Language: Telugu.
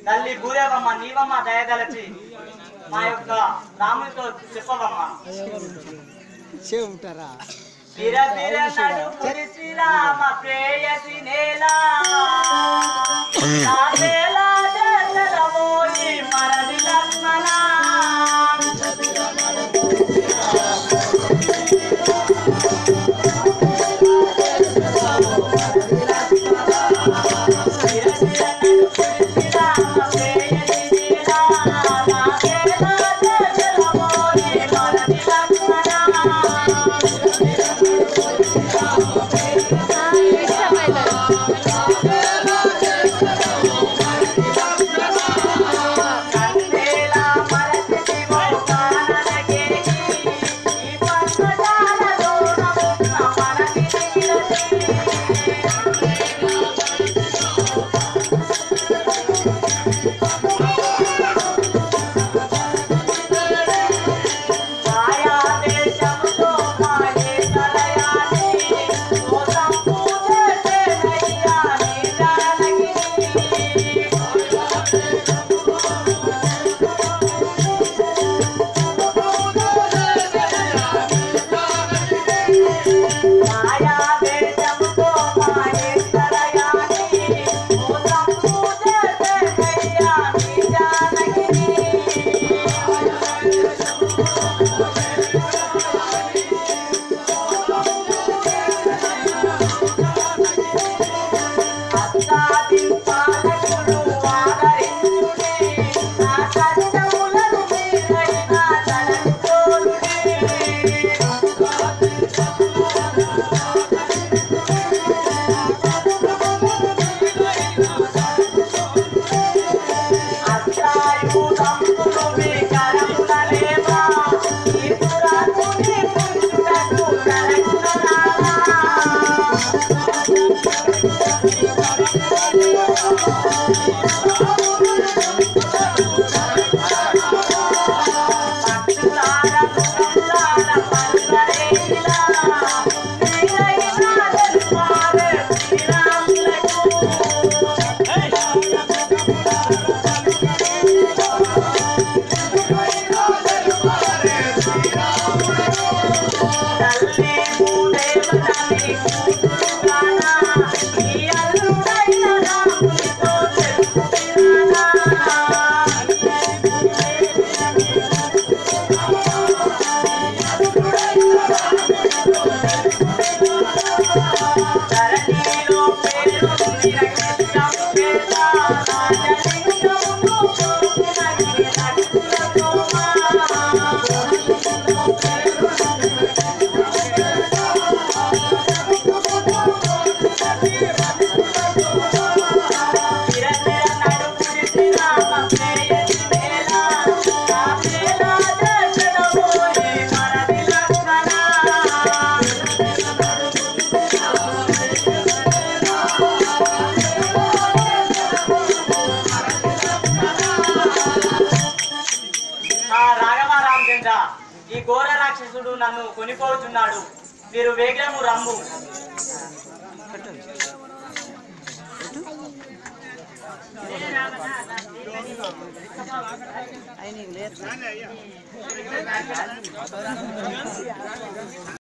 తల్లి భూదేవమ్మ నీవమ్మ దయదలచి మా యొక్క రామునితో చెప్పవమ్మా చెబుతారా బిర బిర నడుపురి శ్రీరామ ప్రేయసి నేలా నా నేలా దశరమోయి మరది లక్ష్మణ బిర బిర నడుపురి శ్రీరామ ప్రేయసి నేలా నా నేలా దశరమోయి మరది లక్ష్మణ కందేలా మరచితి మోకాననకే ఈ పద్మజాలలో నమున్న మనకి తీరసి మాయా దేశములో మాయే కలయాని మోసం పూజే నయ్యాని జానకి మాయా దేశములో మాయే కలయాని మోసం పూజే నయ్యాని జానకి అత్తాది పాలకుడు ఆదరించుడి నా కష్టములను మీరైనా తలంచోడుడి అత్తాయు తమ్ముడు మీ కరములనేమా ఈ పురాణుని పుట్టుటకు కరగుణరాలా పట్టులార ముఖంలార పల్వరేలా నీరైనా తెలుపారే శ్రీరాములకు తల్లి భూదేవతని కూతురుగానా, ఈ అల్లుడైన రామునితో తెలుపుతున్నానా. ధరణిలో పేరు నిరక్షితం పేద, రాజలింగమును కోరినట్టి లక్ష్మణమా. తిరతిర నడుపురి శ్రీరామ ప్రేయసి వేళ, నా వేళ దర్శనమోయి మనది లక్ష్మణ. ఆ రాఘవ రామచంద్ర ఈ ఘోర రాక్షసుడు నన్ను కొనిపోతున్నాడు మీరు వేగము రమ్ము ఆయన లేదు